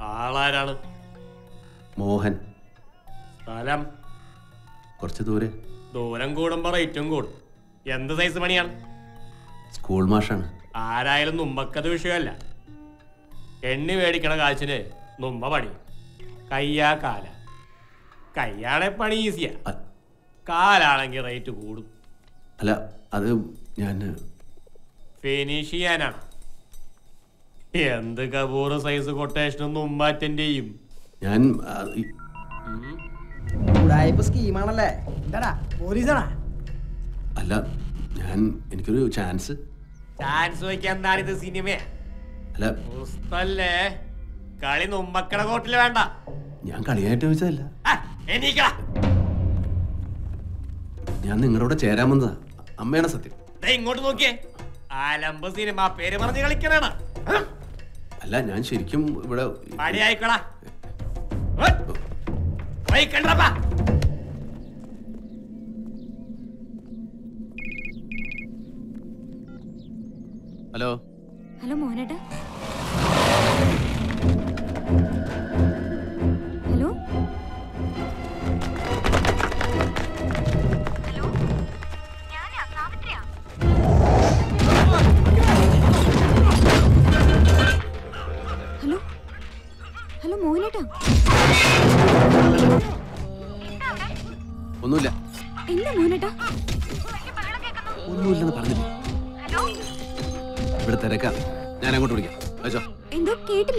ആളാരാണ് മോഹൻ സ്ഥലം കുറച്ച് ദൂരെ ദൂരം കൂടുമ്പോ റേറ്റും കൂടും എന്ത് സൈസ് പണിയാണ് സ്കൂൾ മാഷാണ് ആരായാലും നുമ്പക്കത് വിഷയമല്ല എണ്ണി മേടിക്കണ കാശിന് നുമ്പ പണി കയ്യാ കാല കയ്യാണെ പണി ഈസിയാ അ- കാലാണെങ്കിൽ റേറ്റ് കൂടും അല്ല അത് ഞാൻ ഫിനിഷ് ചെയ്യാനാണ് എന്ത് കപൂർ സൈസ് കൊട്ടേഷനും നുമ്പ അറ്റൻഡ് ചെയ്യും ഞാൻ ആ, ഈ- ഉടായ്പ സ്കീമാണല്ലേ എന്താടാ പോലീസാണാ അല്ല ഞാൻ എനിക്കൊരു ചാൻസ് ചാൻസ് വയ്ക്കാൻ എന്താണ് ഇത് സിനിമ അല്ല ഉസ്തല്ലേ കളി നുമ്പക്കട കോട്ടിൽ വേണ്ട ഞാൻ കളിയായിട്ട് ചോദിച്ചതല്ല ആ, എണീക്കടാ ഞാൻ നിങ്ങളുടെ കൂടെ ചേരാൻ വന്നതാ അമ്മയാണ് സത്യം ദേ ഇങ്ങോട്ട് നോക്കിയേ ആലമ്പ് സിനിമ പേര് പറഞ്ഞ് കളിക്കണേണ് അല്ല ഞാൻ ശരിക്കും ഇവിടെ പണിയായിക്കോളാ വൈക്കണ്ടപ്പാ ഹലോ ഹലോ മോഹനേട്ടാ ഹലോ ഹലോ ഹലോ മോഹനേട്ടാ ഒന്നുമില്ല എന്താ മോഹനേട്ടാ ഒന്നുമില്ലെന്ന് പറഞ്ഞില്ലേ ഇവിടെ തിരക്കാം ഞാൻ അങ്ങോട്ട് വിളിക്കാം അയച്ചോ എന്തോ കേട്ടില്ല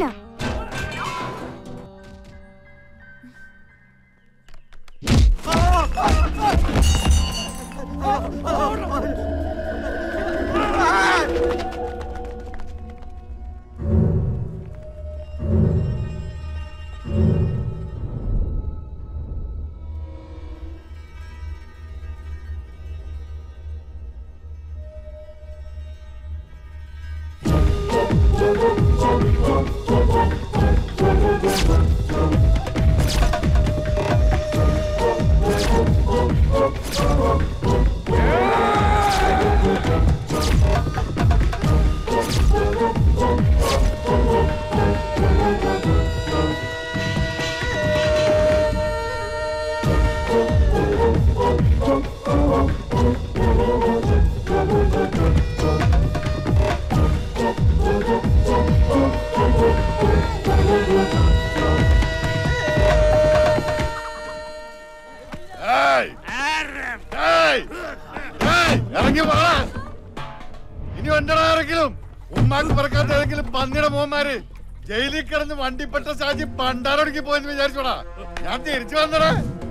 ഏയ്! ഏയ്! ഏയ്! ഇറങ്ങി വാ ഇനി വണ്ടടാ ആരെങ്കിലും ഉമ്മാക്ക് പറക്കാത്ത ഏതെങ്കിലും പന്നിയുടെ മോന്മാര് ജയിലിൽ കിടന്ന് വണ്ടിപ്പെട്ട സാജി പണ്ടാരൊടുക്കി പോയെന്ന് വിചാരിച്ചോടാ ഞാൻ തിരിച്ചു വന്നടാ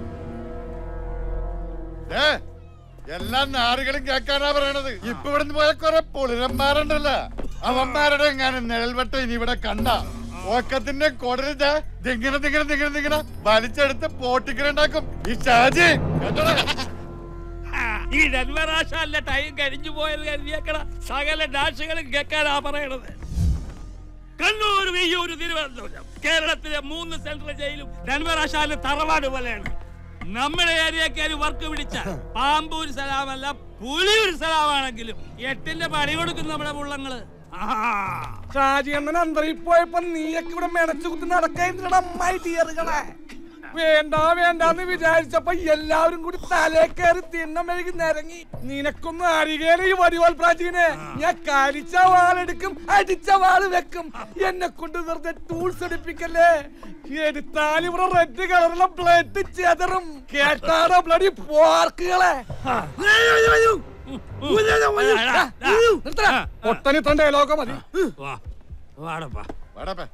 ഏ എല്ലാ നാറുകളും കേൾക്കാനാ പറയണത് ഇപ്പൊ ഇവിടുന്ന് പോയ കുറെ പൊളിരന്മാരുണ്ടല്ല അവന്മാരുടെ എങ്ങാനും നിഴൽവട്ട ഇനി ഇവിടെ കണ്ട ഓക്കത്തിന്റെ കൊടരുത് ദിങ്ങനെ ദിങ്ങനെ ദിങ്ങനെ ദിങ്ങനെ വലിച്ചെടുത്ത് പോട്ടിക്കലുണ്ടാക്കും ഈ ഷാജി കേട്ടോടാ ഈ ഡെൻവറാശാലിന്റെ ടൈം കഴിഞ്ഞു പോയത് കരുതിയേക്കണ സകല ഡാഷുകളും കേൾക്കാനാ പറയണത് കണ്ണൂർ വിയ്യൂർ തിരുവനന്തപുരം കേരളത്തിലെ മൂന്ന് സെൻട്രൽ ജയിലും ഡെൻവറാശാലിന്റെ തറവാട് പോലെയാണ് നമ്മുടെ ഏരിയക്കാര് വർക്ക് പിടിച്ച പാമ്പൂർ സ്ഥലമല്ല പുലിയൂർ സ്ഥലമാണെങ്കിലും എട്ടിന്റെ പണി കൊടുക്കും നമ്മുടെ പുള്ളങ്ങള് ഷാജി അണ്ണൻ അന്തറിൽ പോയപ്പോ നീയൊക്കെ ഇവിടെ മെനച്ചു കുത്തി നടക്കായിരുന്നടാ അമ്മായി തീയറുകളെ വേണ്ട വേണ്ടാന്ന് വിചാരിച്ചപ്പോ എല്ലാവരും കൂടി തലേ കയറി തിണ്ണമെഴുകി നിരങ്ങി നിനക്കൊന്നും അറിയേല ഈ വടിവാൾ പ്രാചീനെ ഞാൻ കരിച്ച വാളെടുക്കും അടിച്ച വാള് വെക്കും എന്നെ കൊണ്ട് വെറുതെ ടൂൾസ് എടുപ്പിക്കല്ലേ എടുത്താൽ ഇവിടെ റെഡ് കളറുള്ള ബ്ലഡ് ചെതറും കേട്ടാടോ ബ്ലഡി പോർക്കുകളെ ഒട്ടനി തന്റെ ഡയലോഗ് മതി വാ വാടപ്പാ വാടാപ്പേ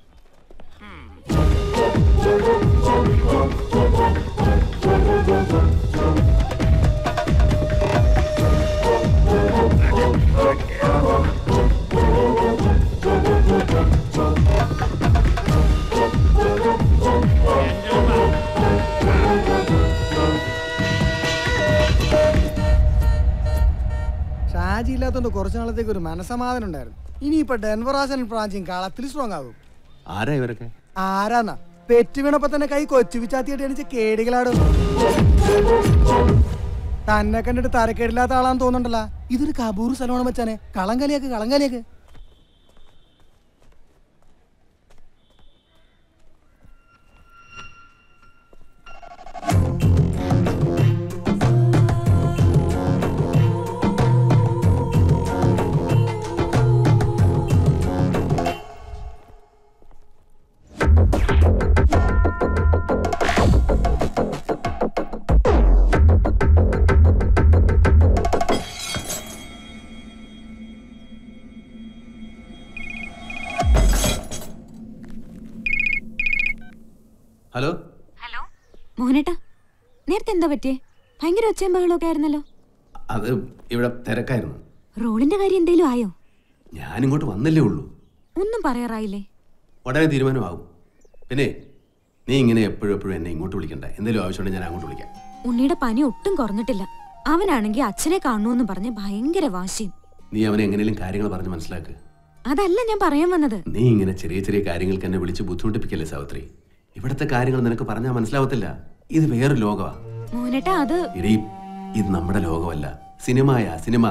ഷാജി ഇല്ലാത്തോണ്ട് കുറച്ചു നാളത്തേക്ക് ഒരു മനസമാധാനം ഉണ്ടായിരുന്നു ഇനിയിപ്പൊ ഡെൻവറാസൻ പ്രാഞ്ചിയും കളത്തിൽ സ്ട്രോങ് ആകും ആരാ ഇവരൊക്കെ ആരാന്നാ പെറ്റ് വീണപ്പോ തന്നെ കൈ കൊച്ചു വിച്ചാത്തിയിട്ട് എണിച്ച് കേടികളാടും തന്നെ കണ്ടിട്ട് തരക്കേടില്ലാത്ത ആളാന്ന് തോന്നുന്നുണ്ടല്ലോ ഇതൊരു കബൂർ സ്ഥലമാണ് മച്ചാനെ കളം കലിയാക്ക് കളം കലിയാക്ക് ഹലോ ഹലോ മോഹനേട്ടാ നേരത്തെ എന്താ പറ്റിയേ ഭയങ്കര ഒച്ചയും ബഹളമൊക്കെ ആയിരുന്നല്ലോ അത് ഇവിടെ തിരക്കായിരുന്നു റോളിന്റെ കാര്യം എന്തേലും ആയോ ഞാനിങ്ങോട്ട് വന്നല്ലേ ഉള്ളൂ ഒന്നും പറയാറായില്ലേ ഉടനെ തീരുമാനമാകും പിന്നെ നീ ഇങ്ങനെ എപ്പോഴും എപ്പോഴും എന്നെ ഇങ്ങോട്ട് വിളിക്കണ്ട എന്തെങ്കിലും ആവശ്യമുണ്ടെങ്കിൽ ഞാൻ അങ്ങോട്ട് വിളിക്കാം ഉണ്ണിയുടെ പനി ഒട്ടും കുറഞ്ഞിട്ടില്ല അവനാണെങ്കിൽ അച്ഛനെ കാണണമെന്ന് പറഞ്ഞ് ഭയങ്കര വാശിയും നീ അവനെ എങ്ങനെയും കാര്യങ്ങൾ പറഞ്ഞ് മനസ്സിലാക്ക് അതല്ല ഞാൻ പറയാൻ വന്നത് നീ ഇങ്ങനെ ചെറിയ ചെറിയ കാര്യങ്ങൾക്ക് എന്നെ വിളിച്ച് ബുദ്ധിമുട്ടിപ്പിക്കല്ലേ സാവിത്രി ഇവിടുത്തെ കാര്യങ്ങൾ നിനക്ക് പറഞ്ഞാൽ മനസ്സിലാവത്തില്ല ഇത് വേറൊരു ലോകമാ മോഹനേട്ടാ അത് ഇടീ ഇത് നമ്മുടെ ലോകമല്ല സിനിമയാ സിനിമ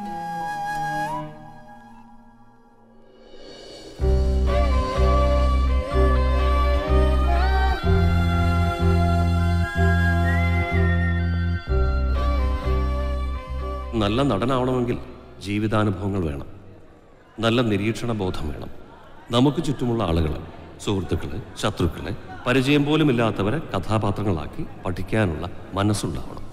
നല്ല നടനാവണമെങ്കിൽ ജീവിതാനുഭവങ്ങൾ വേണം നല്ല നിരീക്ഷണ ബോധം വേണം നമുക്ക് ചുറ്റുമുള്ള ആളുകൾ സുഹൃത്തുക്കളെ ശത്രുക്കളെ പരിചയം പോലും ഇല്ലാത്തവരെ കഥാപാത്രങ്ങളാക്കി പഠിക്കാനുള്ള മനസ്സുണ്ടാവണം